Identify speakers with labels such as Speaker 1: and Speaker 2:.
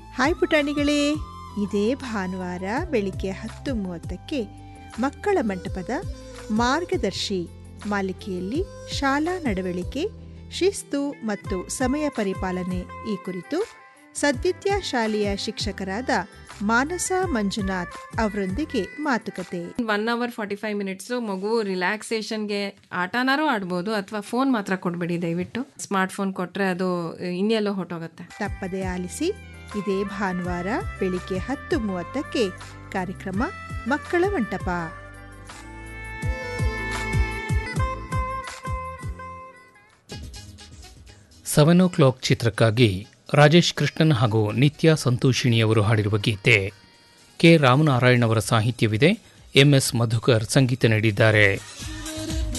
Speaker 1: hi ಪುಟಾಣಿಗಳೇ ಇದೇ ಭಾನುವಾರ ಬೆಳಿಗ್ಗೆ ಹತ್ತು ಮೂವತ್ತಕ್ಕೆ ಮಕ್ಕಳ ಮಂಟಪದ ಮಾರ್ಗದರ್ಶಿ ಮಾಲಿಕೆಯಲ್ಲಿ ಶಾಲಾ ನಡವಳಿಕೆ ಶಿಸ್ತು ಮತ್ತು ಸಮಯ ಪರಿಪಾಲನೆ ಈ ಕುರಿತು ಸದ್ವಿದ್ಯಾ ಶಾಲೆಯ ಶಿಕ್ಷಕರಾದ ಮಾನಸ ಮಂಜುನಾಥ್ ಅವರೊಂದಿಗೆ ಮಾತುಕತೆ
Speaker 2: one hour forty five minutes ಮಗು ರಿಲ್ಯಾಕ್ಸೇಷನ್ಗೆ ಆಟನಾರು ಆಡ್ಬೋದು ಅಥವಾ ಫೋನ್ ಮಾತ್ರ ಕೊಡಬೇಡಿ ದಯವಿಟ್ಟು ಸ್ಮಾರ್ಟ್ ಫೋನ್ ಕೊಟ್ಟರೆ ಅದು ಇನ್ನೆಲ್ಲೋ ಹೊಟ್ಟೋಗುತ್ತೆ
Speaker 1: ತಪ್ಪದೆ ಆಲಿಸಿ ಇದೇ ಭಾನುವಾರ ಬೆಳಿಗ್ಗೆ ಹತ್ತು ಮೂವತ್ತಕ್ಕೆ ಕಾರ್ಯಕ್ರಮ ಮಕ್ಕಳ ಮಂಟಪ
Speaker 3: ಸೆವೆನ್ ಓ ಕ್ಲಾಕ್ ಚಿತ್ರಕ್ಕಾಗಿ ರಾಜೇಶ್ ಕೃಷ್ಣನ್ ಹಾಗೂ ನಿತ್ಯ ಸಂತೋಷಿಣಿಯವರು ಹಾಡಿರುವ ಗೀತೆ ಕೆ ರಾಮನಾರಾಯಣ್ ಅವರ ಸಾಹಿತ್ಯವಿದೆ ಎಂಎಸ್ ಮಧುಕರ್ ಸಂಗೀತ ನೀಡಿದ್ದಾರೆ